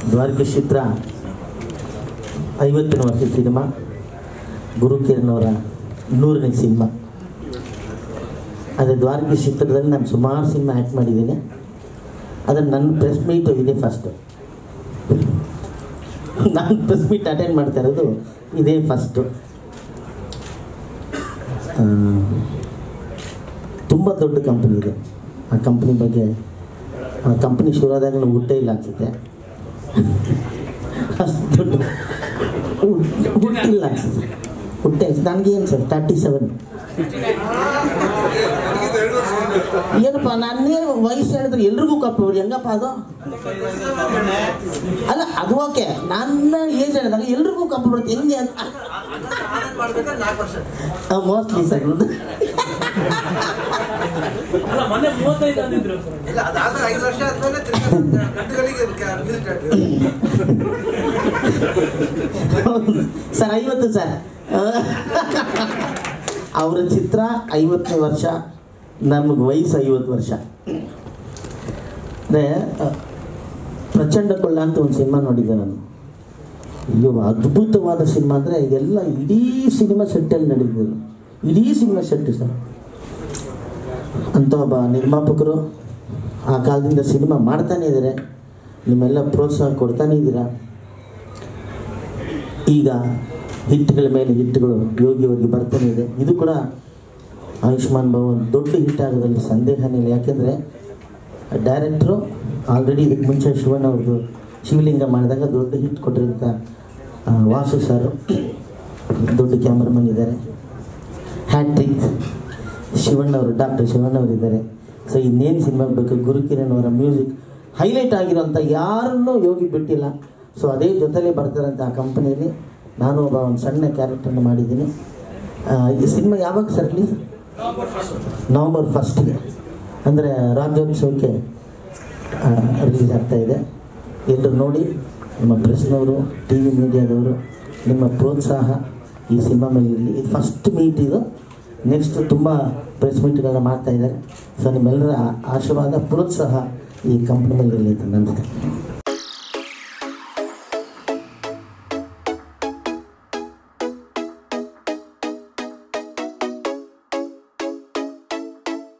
ದ್ವಾರಕೀಶ್ ಚಿತ್ರ ಐವತ್ತನೇ ವರ್ಷದ ಸಿನಿಮಾ ಗುರುಕಿರಣ್ ಅವರ ನೂರನೇ ಸಿನಿಮಾ ಅದೇ ದ್ವಾರಕೀಶ್ ಚಿತ್ರದಲ್ಲಿ ನಾನು ಸುಮಾರು ಸಿನಿಮಾ ಆ್ಯಕ್ಟ್ ಮಾಡಿದ್ದೀನಿ ಅದನ್ನು ನನ್ನ ಪ್ರೆಸ್ ಮೀಟು ಇದೆ ಫಸ್ಟು ನಾನು ಪ್ರೆಸ್ ಮೀಟ್ ಅಟೆಂಡ್ ಮಾಡ್ತಾ ಇರೋದು ಇದೇ ಫಸ್ಟು ತುಂಬ ದೊಡ್ಡ ಕಂಪ್ನಿ ಇದೆ ಆ ಕಂಪ್ನಿ ಬಗ್ಗೆ ಆ ಕಂಪ್ನಿ ಶುರುವಾದಾಗಲೂ ಊಟ ಇಲ್ಲ ಅನ್ಸುತ್ತೆ ಅಷ್ಟು ದೊಡ್ಡ ಹುಟ್- ಹುಟ್ಟಿಲ್ಲ ಅನ್ಸುತ್ತೆ ಹುಟ್ಟೆ ನನಗೇನು ಸರ್ ತರ್ಟಿ ಸೆವೆನ್ ಏನಪ್ಪ ನಾನೇ ವಯಸ್ಸು ಹೇಳಿದ್ರೆ ಎಲ್ರಿಗೂ ಕಪ್ಪು ಬಿಡಿ ಹೆಂಗಪ್ಪ ಅದು ಅಲ್ಲ ಅದು ಓಕೆ ನನ್ನ ಏಜ್ ಹೇಳಿದಾಗ ಎಲ್ರಿಗೂ ಕಪ್ಪು ಬಿಡುತ್ತೆ ಹೆಂಗೆ ಅಂತ ಮೋಸ್ಟ್ಲಿ ಸರ್ ಅಲ್ಲ ಮೊನ್ನೆ ಮೂವತ್ತೈದು ಅಂದಿದ್ರು ಇಲ್ಲ ಅದಾದ್ರೆ ಐದು ವರ್ಷ ಆದ್ಮೇಲೆ ತಿರ್ಗಾ ಗಂಟುಗಳಿಗೆ ಮ್ಯೂಸಿಕ್ ಸರ್ ಐವತ್ತು ಸರ್ ಅವರ ಚಿತ್ರ ಐವತ್ತನೇ ವರ್ಷ ನಮಗೆ ವಯಸ್ಸು ಐವತ್ತು ವರ್ಷ ಅಂದರೆ ಪ್ರಚಂಡ ಕೊಳ್ಳ ಅಂತ ಒಂದು ಸಿನಿಮಾ ನೋಡಿದ್ದೆ ನಾನು ಅಯ್ಯೋ ಅದ್ಭುತವಾದ ಸಿನಿಮಾ ಅಂದರೆ ಎಲ್ಲ ಇಡೀ ಸಿನಿಮಾ ಸೆಟ್ಟಲ್ಲಿ ನಡೀತದೆ ಇಡೀ ಸಿನಿಮಾ ಸೆಟ್ ಸರ್ ಅಂತ ಒಬ್ಬ ನಿರ್ಮಾಪಕರು ಆ ಕಾಲದಿಂದ ಸಿನಿಮಾ ಮಾಡ್ತಾನೆ ಇದ್ದಾರೆ ನಿಮ್ಮೆಲ್ಲ ಪ್ರೋತ್ಸಾಹ ಕೊಡ್ತಾನೆ ಇದ್ದೀರಾ ಈಗ ಹಿಟ್ಗಳ ಮೇಲೆ ಹಿಟ್ಗಳು ಯೋಗಿಯವರಿಗೆ ಬರ್ತಾನೆ ಇದೆ ಇದು ಕೂಡ ಆಯುಷ್ಮಾನ್ ಭವನ್ ದೊಡ್ಡ ಹಿಟ್ ಆಗೋದ್ರಲ್ಲಿ ಸಂದೇಹನೇ ಇಲ್ಲ ಯಾಕೆಂದರೆ ಡೈರೆಕ್ಟ್ರು ಆಲ್ರೆಡಿ ಇದಕ್ಕೆ ಮುಂಚೆ ಶಿವಣ್ಣ ಅವ್ರದ್ದು ಶಿವಲಿಂಗ ಮಾಡಿದಾಗ ದೊಡ್ಡ ಹಿಟ್ ಕೊಟ್ಟಿರೋಂಥ ಆ, ವಾಸು ಸರ್ ದೊಡ್ಡ ಕ್ಯಾಮ್ರಾಮನ್ ಇದ್ದಾರೆ ಹ್ಯಾಟ್ರಿಕ್ ಶಿವಣ್ಣ ಅವರು ಡಾಕ್ಟರ್ ಶಿವಣ್ಣ ಅವರು ಇದ್ದಾರೆ ಸೊ ಇನ್ನೇನು ಸಿನಿಮಾ ಬೇಕು ಗುರುಕಿರಣ್ ಅವರ ಮ್ಯೂಸಿಕ್ ಹೈಲೈಟ್ ಆಗಿರೋಂಥ ಯಾರನ್ನೂ ಯೋಗಿ ಬಿಟ್ಟಿಲ್ಲ ಸೊ ಅದೇ ಜೊತೆಲೇ ಬರ್ತಾರಂಥ ಆ ಕಂಪನಿಯಲ್ಲಿ ನಾನು ಒಬ್ಬ ಒಂದು ಸಣ್ಣ ಕ್ಯಾರೆಕ್ಟರ್ನ ಮಾಡಿದ್ದೀನಿ ಆ, ಈ ಸಿನಿಮಾ ಯಾವಾಗ ಸರ್ ರಿಲೀಸ್ ನವಂಬರ್ ಫಸ್ಟ್ಗೆ ಅಂದರೆ ರಾಜ್ಯೋತ್ಸವಕ್ಕೆ ರಿಲೀಸ್ ಆಗ್ತಾ ಇದೆ ಎಲ್ಲರೂ ನೋಡಿ ನಿಮ್ಮ ಪ್ರೆಸ್ನವರು ಟಿ ವಿ ಮೀಡಿಯಾದವರು ನಿಮ್ಮ ಪ್ರೋತ್ಸಾಹ ಈ ಸಿನಿಮಾ ಮೇಲೆ ಇರಲಿ ಇದು ಫಸ್ಟ್ ಮೀಟ್ ಇದು ನೆಕ್ಸ್ಟ್ ತುಂಬ ಪ್ರೆಸ್ ಮೀಟ್ಗಳನ್ನ ಮಾಡ್ತಾ ಇದ್ದಾರೆ ಸೊ ನಿಮ್ಮೆಲ್ಲರ ಆ- ಆಶೀರ್ವಾದ ಪ್ರೋತ್ಸಾಹ ಈ ಕಂಪ್ನಿ ಮೇಲೆ ಇರಲಿ ಅಂತ ನಂಬಿಕೆ